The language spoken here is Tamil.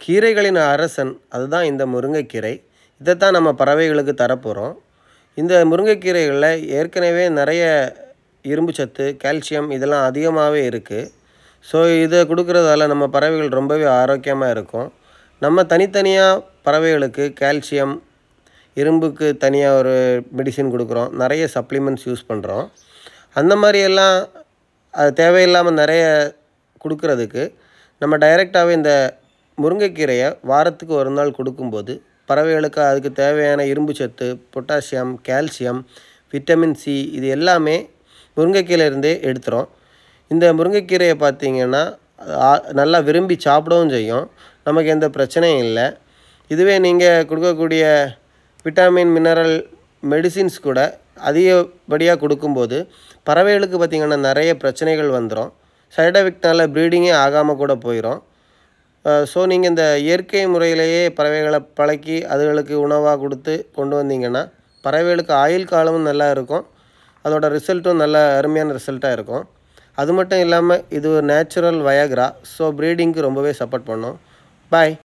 கீரைகளின் அரசன் அதுதான் இந்த முருங்கைக்கீரை இதைத்தான் நம்ம பறவைகளுக்கு தரப்போகிறோம் இந்த முருங்கைக்கீரைகளில் ஏற்கனவே நிறைய இரும்பு சத்து கால்சியம் இதெல்லாம் அதிகமாகவே இருக்குது ஸோ இதை கொடுக்குறதால நம்ம பறவைகள் ரொம்பவே ஆரோக்கியமாக இருக்கும் நம்ம தனித்தனியாக பறவைகளுக்கு கால்சியம் இரும்புக்கு தனியாக ஒரு மெடிசின் கொடுக்குறோம் நிறைய சப்ளிமெண்ட்ஸ் யூஸ் பண்ணுறோம் அந்த மாதிரியெல்லாம் அது தேவையில்லாமல் நிறைய கொடுக்கறதுக்கு நம்ம டைரெக்டாகவே இந்த முருங்கைக்கீரையை வாரத்துக்கு ஒரு நாள் கொடுக்கும்போது பறவைகளுக்கு அதுக்கு தேவையான இரும்பு சத்து பொட்டாசியம் கால்சியம் விட்டமின் சி இது எல்லாமே முருங்கைக்கீரையிலேருந்தே எடுத்துரும் இந்த முருங்கைக்கீரையை பார்த்திங்கன்னா ஆ- நல்லா விரும்பி சாப்பிடவும் செய்யும் நமக்கு எந்த பிரச்சனையும் இல்லை இதுவே நீங்கள் கொடுக்கக்கூடிய விட்டாமின் மினரல் மெடிசின்ஸ் கூட அதிகப்படியாக கொடுக்கும்போது பறவைகளுக்கு பார்த்திங்கன்னா நிறைய பிரச்சனைகள் வந்துடும் சைடு எஃபெக்ட்னால ப்ரீடிங்கே ஆகாமல் கூட போயிடும் ஸோ நீங்கள் இந்த இயற்கை முறையிலேயே பறவைகளை பழக்கி அதுகளுக்கு உணவாக கொடுத்து கொண்டு வந்தீங்கன்னா பறவைகளுக்கு ஆயுள் காலமும் நல்லா இருக்கும் அதோட ரிசல்ட்டும் நல்ல அருமையான ரிசல்ட்டாக இருக்கும் அது மட்டும் இல்லாமல் இது ஒரு நேச்சுரல் வயக்ரா ஸோ ப்ரீடிங்க்கு ரொம்பவே சப்போர்ட் பண்ணும் பாய்